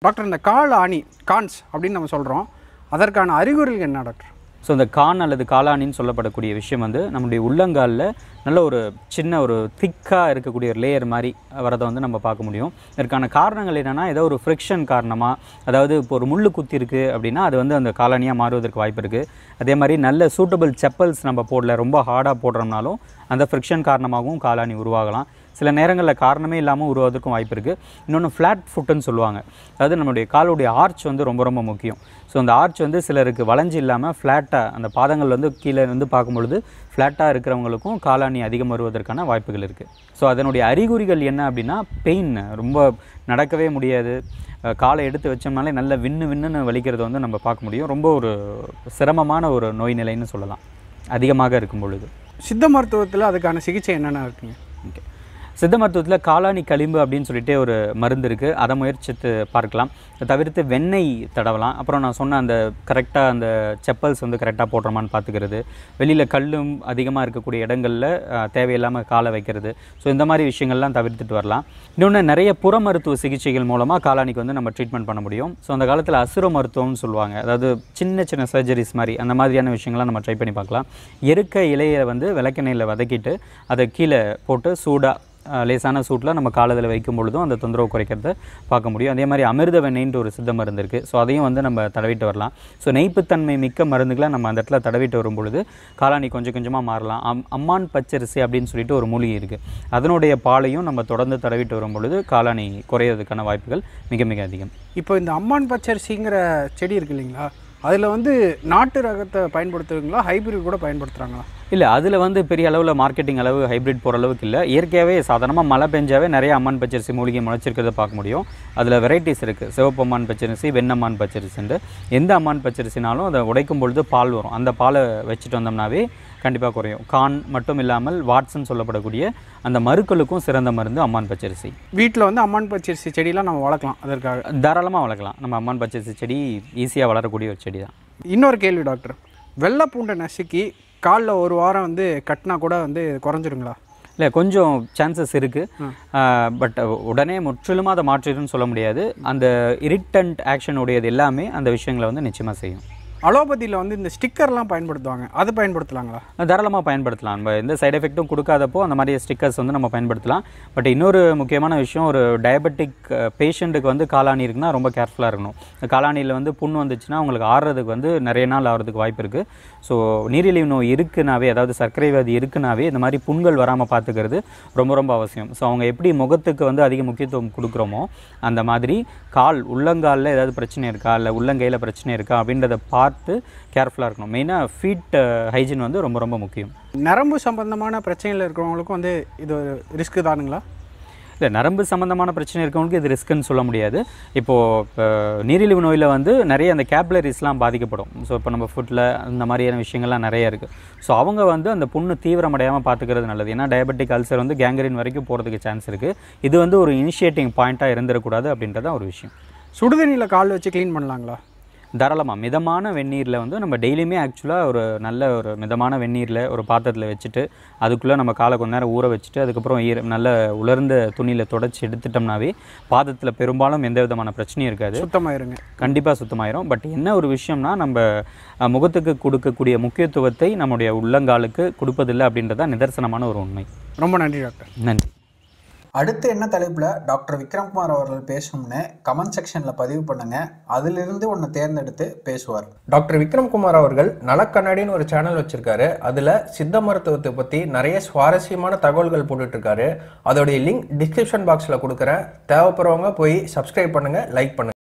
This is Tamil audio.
டாக்டர் இந்த கால் ஆணி கான்ஸ் அப்படின்னு நம்ம சொல்கிறோம் அதற்கான அறிகுறிகள் என்ன டாக்டர் ஸோ இந்த கான் அல்லது காளானின்னு சொல்லப்படக்கூடிய விஷயம் வந்து நம்முடைய உள்ளங்காலில் நல்ல ஒரு சின்ன ஒரு திக்காக இருக்கக்கூடிய ஒரு லேயர் மாதிரி வரதை வந்து நம்ம பார்க்க முடியும் இதற்கான காரணங்கள் என்னென்னா ஏதோ ஒரு ஃப்ரிக்ஷன் காரணமாக அதாவது இப்போ ஒரு முள்ளு குத்தி இருக்குது அப்படின்னா அது வந்து அந்த காளானியாக மாறுவதற்கு வாய்ப்பு இருக்குது அதே மாதிரி நல்ல சூட்டபிள் செப்பல்ஸ் நம்ம போடல ரொம்ப ஹார்டாக போடுறோம்னாலும் அந்த ஃப்ரிக்ஷன் காரணமாகவும் காளானி உருவாகலாம் சில நேரங்களில் காரணமே இல்லாமல் உருவாவதற்கும் வாய்ப்பு இருக்குது இன்னொன்று ஃப்ளாட் ஃபுட்டுன்னு சொல்லுவாங்க அதாவது நம்மளுடைய காலுடைய ஆர்ச் வந்து ரொம்ப ரொம்ப முக்கியம் ஸோ அந்த ஆர்ச் வந்து சிலருக்கு வளைஞ்சு இல்லாமல் ஃப்ளாட்டாக அந்த பாதங்கள் வந்து கீழே வந்து பார்க்கும்பொழுது ஃப்ளாட்டாக இருக்கிறவங்களுக்கும் காலாணி அதிகம் வருவதற்கான வாய்ப்புகள் இருக்குது ஸோ அதனுடைய அறிகுறிகள் என்ன அப்படின்னா பெயின் ரொம்ப நடக்கவே முடியாது அஹ் காலை எடுத்து வச்சோம்னாலே நல்ல விண்ணு விண்ணுன்னு வலிக்கிறத வந்து நம்ம பார்க்க முடியும் ரொம்ப ஒரு சிரமமான ஒரு நோய் நிலைன்னு சொல்லலாம் அதிகமாக இருக்கும் பொழுது சித்த மருத்துவத்தில் அதுக்கான சிகிச்சை என்னென்ன இருக்குங்க ஓகே சித்த மருத்துவத்தில் காளானி களிம்பு அப்படின்னு சொல்லிட்டு ஒரு மருந்து இருக்குது அதை முயற்சித்து பார்க்கலாம் அதை தவிர்த்து வெண்ணெய் தடவலாம் அப்புறம் நான் சொன்ன அந்த கரெக்டாக அந்த செப்பல்ஸ் வந்து கரெக்டாக போடுறோமான்னு பார்த்துக்கிறது வெளியில் கல்லும் அதிகமாக இருக்கக்கூடிய இடங்களில் அஹ், தேவையில்லாமல் காலை வைக்கிறது ஸோ இந்த மாதிரி விஷயங்கள்லாம் தவிர்த்துட்டு வரலாம் இன்னொன்று நிறைய புற மருத்துவ சிகிச்சைகள் மூலமாக காளானிக்கு வந்து நம்ம ட்ரீட்மெண்ட் பண்ண முடியும் ஸோ அந்த காலத்தில் அசுர மருத்துவம்னு சொல்லுவாங்க அதாவது சின்ன சின்ன சர்ஜரிஸ் மாதிரி அந்த மாதிரியான விஷயங்கள்லாம் நம்ம ட்ரை பண்ணி பார்க்கலாம் எருக்க இலையை வந்து விளக்கெண்ணெயில் வதக்கிட்டு அதை கீழே போட்டு சூடாக அஹ் லேசான சூட்டில் நம்ம காலத்தில் வைக்கும் பொழுதும் அந்த தொந்தரவு குறைக்கிறத பார்க்க முடியும் அதே மாதிரி அமிர்த வெண்ணெய்ன்ற ஒரு சித்த மருந்து இருக்குது ஸோ அதையும் வந்து நம்ம தடவிட்டு வரலாம் ஸோ நெய்ப்புத்தன்மை மிக்க மருந்துகளை நம்ம அந்த இடத்துல தடவிட்டு வரும் பொழுது காளானி கொஞ்சம் கொஞ்சமாக மாறலாம் அம் அம்மான் பச்சரிசி அப்படின்னு சொல்லிட்டு ஒரு மூலிகை இருக்குது அதனுடைய பாலையும் நம்ம தொடர்ந்து தடவிட்டு வரும் பொழுது காளானி குறையிறதுக்கான வாய்ப்புகள் மிக மிக அதிகம் இப்போ இந்த அம்மான் பச்சரிசிங்கிற செடி இருக்கு இல்லைங்களா அதில் வந்து நாட்டு ரகத்தை பயன்படுத்துவீங்களா ஹைபிரிட் கூட பயன்படுத்துகிறாங்களா இல்லை அதில் வந்து பெரிய அளவில் மார்க்கெட்டிங் அளவு ஹைப்ரிட் போகிற அளவுக்கு இல்லை இயற்கையாகவே சாதாரணமாக மழை பெஞ்சாவே நிறைய அம்மான் பச்சரிசி மூலிகை முளைச்சிருக்கிறத பார்க்க முடியும் அதில் வெரைட்டிஸ் இருக்குது சிவப்பு அம்மான் பச்சரிசி வெண்ணம்மான் பச்சரிசின்ட்டு எந்த அம்மான் பச்சரிசினாலும் அதை உடைக்கும் பொழுது பால் வரும் அந்த பாலை வச்சுட்டு வந்தோம்னாவே கண்டிப்பாக குறையும் கான் மட்டும் இல்லாமல் வாட்ஸ்ன்னு சொல்லப்படக்கூடிய அந்த மருக்களுக்கும் சிறந்த மருந்து அம்மான் பச்சரிசி வீட்டில் வந்து அம்மான் பச்சரிசி செடியெலாம் நம்ம வளர்க்கலாம் அதற்காக தாராளமாக வளர்க்கலாம் நம்ம அம்மான் பச்சரிசி செடி ஈஸியாக வளரக்கூடிய ஒரு செடி தான் இன்னொரு கேள்வி டாக்டர் வெள்ளை பூண்டை நசுக்கி காலில் ஒரு வாரம் வந்து கட்டினா கூட வந்து குறைஞ்சிருங்களா இல்லை கொஞ்சம் சான்சஸ் இருக்குது பட் உடனே முற்றிலுமாக அதை மாற்றிடுன்னு சொல்ல முடியாது அந்த இரிட்டன்ட் ஆக்ஷன் உடையது எல்லாமே அந்த விஷயங்களை வந்து நிச்சயமாக செய்யும் அலோபதியில் வந்து இந்த ஸ்டிக்கர்லாம் பயன்படுத்துவாங்க அது பயன்படுத்தலாங்களா தாராளமாக பயன்படுத்தலாம் நம்ம எந்த சைடு எஃபெக்ட்டும் கொடுக்காதப்போ அந்த மாதிரி ஸ்டிக்கர்ஸ் வந்து நம்ம பயன்படுத்தலாம் பட் இன்னொரு முக்கியமான விஷயம் ஒரு டயபெட்டிக் பேஷண்ட்டுக்கு வந்து காளானி இருக்குன்னா ரொம்ப கேர்ஃபுல்லாக இருக்கணும் இந்த காளானியில் வந்து புண் வந்துச்சுன்னா அவங்களுக்கு ஆறுறதுக்கு வந்து நிறைய நாள் ஆகிறதுக்கு வாய்ப்பு இருக்குது ஸோ நீரிழிவு நோய் இருக்குனாவே அதாவது சர்க்கரை வியாதி இருக்குனாவே இந்த மாதிரி புண்கள் வராமல் பார்த்துக்கிறது ரொம்ப ரொம்ப அவசியம் ஸோ அவங்க எப்படி முகத்துக்கு வந்து அதிக முக்கியத்துவம் கொடுக்குறோமோ அந்த மாதிரி கால் உள்ளங்காலில் ஏதாவது பிரச்சனை இருக்கா இல்லை உள்ளங்கையில் பிரச்சனை இருக்கா அப்படின்றத பார்த்து கேர்ஃபுல்லாக இருக்கணும் மெயினாக ஃபீட் ஹைஜீன் வந்து ரொம்ப ரொம்ப முக்கியம் நரம்பு சம்பந்தமான பிரச்சனைகள் இருக்கிறவங்களுக்கும் வந்து இது ஒரு ரிஸ்க்கு தானுங்களா இல்லை நரம்பு சம்மந்தமான பிரச்சனை இருக்கவங்களுக்கு இது ரிஸ்க்குன்னு சொல்ல முடியாது இப்போது இப்போ நீரிழிவு நோயில் வந்து நிறைய அந்த கேப்லரிஸ்லாம் பாதிக்கப்படும் ஸோ இப்போ நம்ம ஃபுட்டில் அந்த மாதிரியான விஷயங்கள்லாம் நிறைய இருக்குது ஸோ அவங்க வந்து அந்த புண்ணு தீவிரமடையாமல் பார்த்துக்கிறது நல்லது ஏன்னா டயபெட்டிக் அல்சர் வந்து கேங்கரின் வரைக்கும் போகிறதுக்கு சான்ஸ் இருக்குது இது வந்து ஒரு இனிஷியேட்டிங் பாயிண்ட்டாக இருந்துடக்கூடாது அப்படின்றத ஒரு விஷயம் சுடுதண்ணியில் கால் வச்சு க்ளீன் பண்ணலாங்களா தாராளமாக மிதமான வெந்நீரில் வந்து நம்ம டெய்லியுமே ஆக்சுவலாக ஒரு நல்ல ஒரு மிதமான வெந்நீரில் ஒரு பாத்திரத்தில் வச்சுட்டு அதுக்குள்ளே நம்ம காலை கொஞ்ச நேரம் ஊற வச்சுட்டு அதுக்கப்புறம் ஈர நல்ல உலர்ந்த துணியில் தொடச்சி எடுத்துட்டோம்னாவே பாதத்தில் பெரும்பாலும் எந்த விதமான பிரச்சனையும் இருக்காது சுத்தமாயிருங்க கண்டிப்பாக சுத்தமாயிரும் பட் என்ன ஒரு விஷயம்னா நம்ம அஹ், முகத்துக்கு கொடுக்கக்கூடிய முக்கியத்துவத்தை நம்முடைய உள்ளங்காலுக்கு கொடுப்பதில்லை அப்படின்றதான் நிதர்சனமான ஒரு உண்மை ரொம்ப நன்றி டாக்டர் நன்றி அடுத்து என்ன தலைப்பில் டாக்டர் விக்ரம்குமார் அவர்கள் பேசணும்னு கமெண்ட் செக்ஷனில் பதிவு பண்ணுங்க அதிலிருந்து ஒன்று தேர்ந்தெடுத்து பேசுவார் டாக்டர் விக்ரம்குமார் அவர்கள் நலக்கண்ணாடின்னு ஒரு சேனல் வச்சிருக்காரு அதுல சித்த மருத்துவத்தை பத்தி நிறைய சுவாரஸ்யமான தகவல்கள் போட்டுட்டு இருக்காரு அதோடைய லிங்க் டிஸ்கிரிப்ஷன் பாக்ஸ்ல கொடுக்குறேன் தேவைப்படுறவங்க போய் சப்ஸ்கிரைப் பண்ணுங்க லைக் பண்ணுங்க